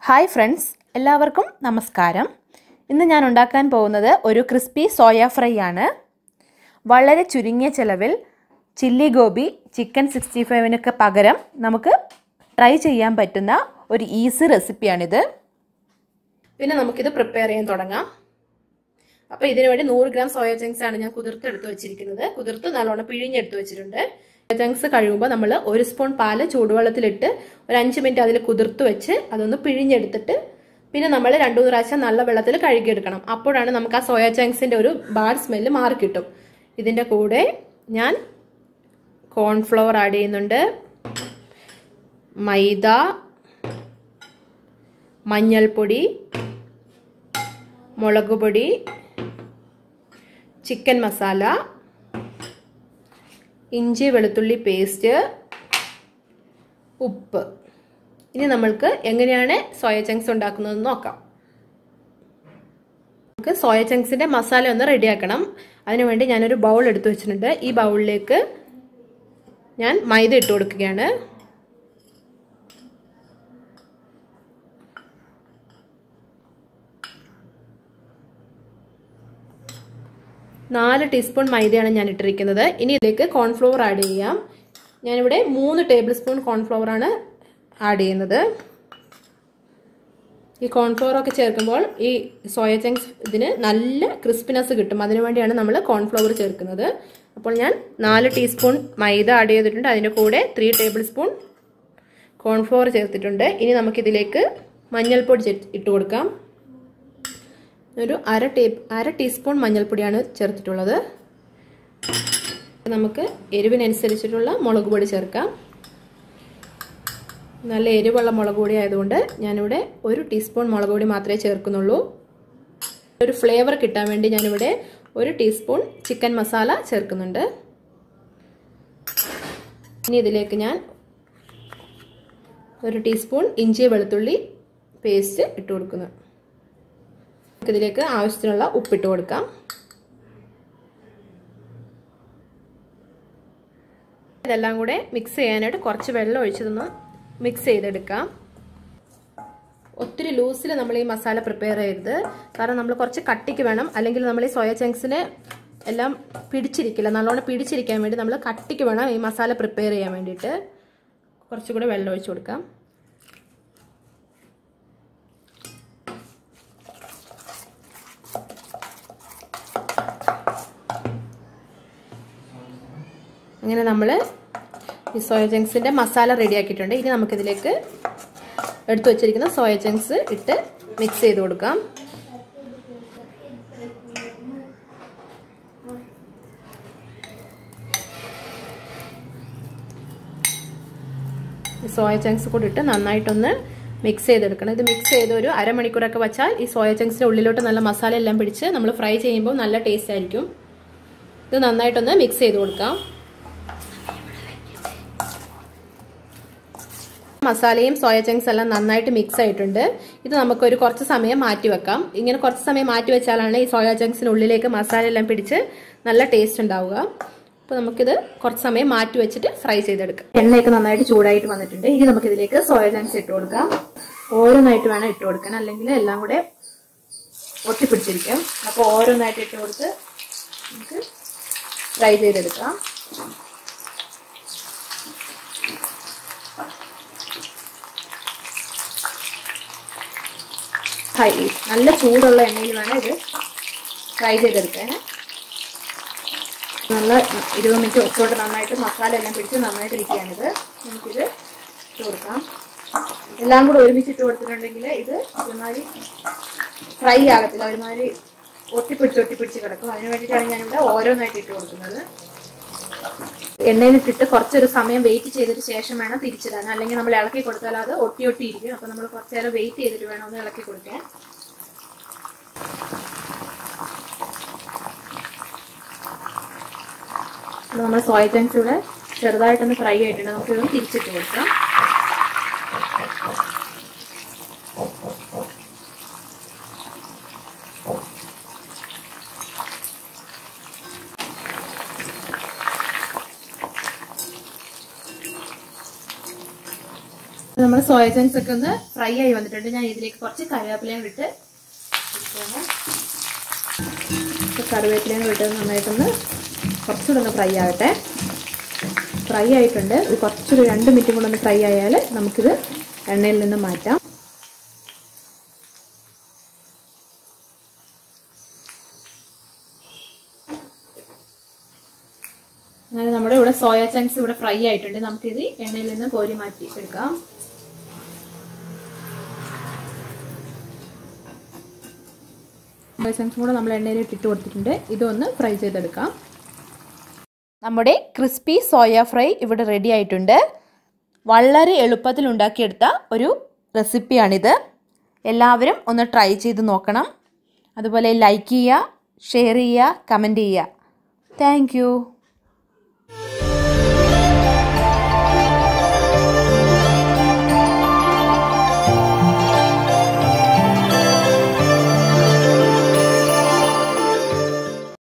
hi friends എല്ലാവർക്കും നമസ്കാരം ഇന്ന് ഞാൻ ഉണ്ടാക്കാൻ പോകുന്നത് ഒരു ക്രിസ്പി സോയ ഫ്രൈ ആണ് വളരെ ചുരുങ്ങിയ ചിലവിൽ ചില്ലി ഗോബി ചിക്കൻ സിക്സ്റ്റി ഫൈവിനൊക്കെ പകരം നമുക്ക് ട്രൈ ചെയ്യാൻ പറ്റുന്ന ഒരു ഈസി റെസിപ്പിയാണിത് പിന്നെ നമുക്കിത് പ്രിപ്പയർ ചെയ്യാൻ തുടങ്ങാം അപ്പോൾ ഇതിനു വേണ്ടി നൂറ് ഗ്രാം സോയ ചങ്ക്സ് ആണ് ഞാൻ കുതിർത്തെടുത്ത് വെച്ചിരിക്കുന്നത് കുതിർത്ത് നല്ലോണം പിഴിഞ്ഞെടുത്ത് വെച്ചിട്ടുണ്ട് സോയ ചങ്ക്സ് കഴിയുമ്പോൾ നമ്മൾ ഒരു സ്പൂൺ പാല് ചൂടുവെള്ളത്തിലിട്ട് ഒരു അഞ്ച് മിനിറ്റ് അതിൽ കുതിർത്ത് വെച്ച് അതൊന്ന് പിഴിഞ്ഞെടുത്തിട്ട് പിന്നെ നമ്മൾ രണ്ടു മൂന്ന് പ്രാവശ്യം നല്ല വെള്ളത്തിൽ കഴുകിയെടുക്കണം അപ്പോഴാണ് നമുക്ക് ആ സോയ ചങ്ക്സിന്റെ ഒരു ബാഡ് സ്മെല്ല് മാറി കിട്ടും ഇതിന്റെ കൂടെ ഞാൻ കോൺഫ്ലവർ ആഡ് ചെയ്യുന്നുണ്ട് മൈദ മഞ്ഞൾപ്പൊടി മുളക് പൊടി ചിക്കൻ മസാല ഇഞ്ചി വെളുത്തുള്ളി പേസ്റ്റ് ഉപ്പ് ഇനി നമ്മൾക്ക് എങ്ങനെയാണ് സോയ ചങ്ക്സ് ഉണ്ടാക്കുന്നതെന്ന് നോക്കാം നമുക്ക് സോയ ചങ്ക്സിന്റെ മസാല ഒന്ന് റെഡിയാക്കണം അതിനുവേണ്ടി ഞാനൊരു ബൗൾ എടുത്തു വെച്ചിട്ടുണ്ട് ഈ ബൗളിലേക്ക് ഞാൻ മൈദ ഇട്ട് കൊടുക്കുകയാണ് നാല് ടീസ്പൂൺ മൈദയാണ് ഞാൻ ഇട്ടിരിക്കുന്നത് ഇനി ഇതിലേക്ക് കോൺഫ്ലവർ ആഡ് ചെയ്യാം ഞാനിവിടെ മൂന്ന് ടേബിൾ സ്പൂൺ കോൺഫ്ലവർ ആണ് ആഡ് ചെയ്യുന്നത് ഈ കോൺഫ്ലവർ ഒക്കെ ചേർക്കുമ്പോൾ ഈ സോയ ചങ്ക്സ് ഇതിന് നല്ല ക്രിസ്പിനെസ് കിട്ടും അതിനു വേണ്ടിയാണ് നമ്മൾ കോൺഫ്ലവർ ചേർക്കുന്നത് അപ്പോൾ ഞാൻ നാല് ടീസ്പൂൺ മൈദ ആഡ് ചെയ്തിട്ടുണ്ട് അതിൻ്റെ കൂടെ ത്രീ ടേബിൾ സ്പൂൺ കോൺഫ്ലവർ ചേർത്തിട്ടുണ്ട് ഇനി നമുക്കിതിലേക്ക് മഞ്ഞൾപ്പൊടി ഇട്ട് കൊടുക്കാം ഒരു അര ടേ അര ടീസ്പൂൺ മഞ്ഞൾപ്പൊടിയാണ് ചേർത്തിട്ടുള്ളത് നമുക്ക് എരിവിനനുസരിച്ചിട്ടുള്ള മുളക് പൊടി ചേർക്കാം നല്ല എരിവുള്ള മുളക് പൊടി ആയതുകൊണ്ട് ഞാനിവിടെ ഒരു ടീസ്പൂൺ മുളക് പൊടി മാത്രമേ ചേർക്കുന്നുള്ളൂ ഒരു ഫ്ലേവർ കിട്ടാൻ വേണ്ടി ഞാനിവിടെ ഒരു ടീസ്പൂൺ ചിക്കൻ മസാല ചേർക്കുന്നുണ്ട് ഇനി ഇതിലേക്ക് ഞാൻ ഒരു ടീസ്പൂൺ ഇഞ്ചി വെളുത്തുള്ളി പേസ്റ്റ് ഇട്ട് കൊടുക്കുന്നു ഇതിലേക്ക് ആവശ്യത്തിനുള്ള ഉപ്പിട്ട് കൊടുക്കാം ഇതെല്ലാം കൂടെ മിക്സ് ചെയ്യാനായിട്ട് കുറച്ച് വെള്ളം ഒഴിച്ചതൊന്ന് മിക്സ് ചെയ്തെടുക്കാം ഒത്തിരി ലൂസിൽ നമ്മൾ ഈ മസാല പ്രിപ്പയർ ചെയ്യരുത് കാരണം നമ്മൾ കുറച്ച് കട്ടിക്ക് വേണം അല്ലെങ്കിൽ നമ്മൾ ഈ സോയ ചങ്ക്സിന് എല്ലാം പിടിച്ചിരിക്കില്ല നല്ലോണം പിടിച്ചിരിക്കാൻ വേണ്ടി നമ്മൾ കട്ടിക്ക് വേണം ഈ മസാല പ്രിപ്പയർ ചെയ്യാൻ വേണ്ടിയിട്ട് കുറച്ചുകൂടെ വെള്ളം ഒഴിച്ചു കൊടുക്കാം അങ്ങനെ നമ്മൾ ഈ സോയ ചങ്ക്സിൻ്റെ മസാല റെഡി ആക്കിയിട്ടുണ്ട് ഇനി നമുക്കിതിലേക്ക് എടുത്തു വച്ചിരിക്കുന്ന സോയ ചങ്ക്സ് ഇട്ട് മിക്സ് ചെയ്ത് കൊടുക്കാം സോയ ചങ്ക്സ് കൂടി ഇട്ട് നന്നായിട്ടൊന്ന് മിക്സ് ചെയ്തെടുക്കണം ഇത് മിക്സ് ചെയ്ത് ഒരു അരമണിക്കൂറൊക്കെ വെച്ചാൽ ഈ സോയ ചങ്ക്സിൻ്റെ ഉള്ളിലോട്ട് നല്ല മസാല എല്ലാം പിടിച്ച് നമ്മൾ ഫ്രൈ ചെയ്യുമ്പോൾ നല്ല ടേസ്റ്റ് ആയിരിക്കും ഇത് നന്നായിട്ടൊന്ന് മിക്സ് ചെയ്ത് കൊടുക്കാം മസാലയും സോയ ചങ്ക്സ് എല്ലാം നന്നായിട്ട് മിക്സ് ആയിട്ടുണ്ട് ഇത് നമുക്കൊരു കുറച്ച് സമയം മാറ്റി വെക്കാം ഇങ്ങനെ കുറച്ച് സമയം മാറ്റി വെച്ചാലാണ് ഈ സോയ ചങ്ക്സിന് ഉള്ളിലേക്ക് മസാല എല്ലാം പിടിച്ച് നല്ല ടേസ്റ്റ് ഉണ്ടാവുക അപ്പോൾ നമുക്കിത് കുറച്ച് സമയം മാറ്റി വെച്ചിട്ട് ഫ്രൈ ചെയ്തെടുക്കാം എണ്ണയൊക്കെ നന്നായിട്ട് ചൂടായിട്ട് വന്നിട്ടുണ്ട് ഇനി നമുക്കിതിലേക്ക് സോയ ചങ്ക്സ് ഇട്ട് കൊടുക്കാം ഓരോന്നായിട്ട് വേണം ഇട്ട് കൊടുക്കാൻ അല്ലെങ്കിൽ എല്ലാം കൂടെ ഒട്ടിപ്പിടിച്ചിരിക്കും അപ്പോൾ ഓരോന്നായിട്ട് ഇട്ട് കൊടുത്ത് നമുക്ക് ഫ്രൈ ചെയ്തെടുക്കാം ഫ്രൈ നല്ല ചൂടുള്ള എണ്ണയിൽ വേണം ഇത് ഫ്രൈ ചെയ്തെടുക്കാൻ നല്ല ഇരുപത് മിനിറ്റ് ഉച്ചോട്ട് നന്നായിട്ട് മസാല എല്ലാം പിടിച്ച് നന്നായിട്ട് ഇരിക്കുകയാണിത് നമുക്കിത് ഇട്ട് കൊടുക്കാം എല്ലാം കൂടെ ഒരുമിച്ച് ഇട്ട് കൊടുത്തിട്ടുണ്ടെങ്കിൽ ഇത് ഒരുമാതിരി ഫ്രൈ ആകത്തില്ല ഒരുമാതിരി ഒട്ടിപ്പിടിച്ച് ഒട്ടിപ്പിടിച്ച് കിടക്കും അതിന് വേണ്ടിയിട്ടാണ് ഞാനിവിടെ ഓരോന്നായിട്ട് ഇട്ട് കൊടുക്കുന്നത് എണ്ണയിലിട്ടിട്ട് കുറച്ചൊരു സമയം വെയിറ്റ് ചെയ്തതിന് ശേഷം വേണം തിരിച്ചിടാൻ അല്ലെങ്കിൽ നമ്മൾ ഇളക്കി കൊടുത്താൽ അത് ഒട്ടി ഒട്ടി ഇരിക്കും അപ്പൊ നമ്മൾ കുറച്ച് നേരം വെയിറ്റ് ചെയ്തിട്ട് വേണം ഒന്ന് ഇളക്കി കൊടുക്കാൻ നമ്മൾ സോയ ചങ്ക്സ് ഇവിടെ ചെറുതായിട്ടൊന്ന് ഫ്രൈ ആയിട്ടുണ്ട് നമുക്ക് ഇതൊന്ന് തിരിച്ചിട്ട് കൊടുക്കാം നമ്മൾ സോയ ചങ്ക്സ് ഒക്കെ ഒന്ന് ഫ്രൈ ആയി വന്നിട്ടുണ്ട് ഞാൻ ഇതിലേക്ക് കുറച്ച് കറിവേപ്പിലയും വിട്ട് കറിവേപ്പിലയും വിട്ട് നന്നായിട്ടൊന്ന് കുറച്ചുകൂടെ ഒന്ന് ഫ്രൈ ആകട്ടെ ഫ്രൈ ആയിട്ടുണ്ട് ഒരു കുറച്ചൊരു രണ്ട് മിനിറ്റും കൂടെ ഒന്ന് ഫ്രൈ ആയാൽ നമുക്കിത് എണ്ണയിൽ നിന്ന് മാറ്റാം അങ്ങനെ നമ്മുടെ ഇവിടെ സോയ ചങ്ക്സ് ഇവിടെ ഫ്രൈ ആയിട്ടുണ്ട് നമുക്കിത് എണ്ണയിൽ നിന്ന് കോരി മാറ്റി എടുക്കാം സോയ ചങ്ക്സും കൂടെ നമ്മൾ എണ്ണയിൽ ഇട്ടിട്ട് കൊടുത്തിട്ടുണ്ട് ഇതൊന്ന് ഫ്രൈ ചെയ്തെടുക്കാം നമ്മുടെ ക്രിസ്പി സോയ ഫ്രൈ ഇവിടെ റെഡി ആയിട്ടുണ്ട് വളരെ എളുപ്പത്തിൽ ഉണ്ടാക്കിയെടുത്ത ഒരു റെസിപ്പിയാണിത് എല്ലാവരും ഒന്ന് ട്രൈ ചെയ്ത് നോക്കണം അതുപോലെ ലൈക്ക് ചെയ്യുക ഷെയർ ചെയ്യുക കമൻറ്റ് ചെയ്യുക താങ്ക്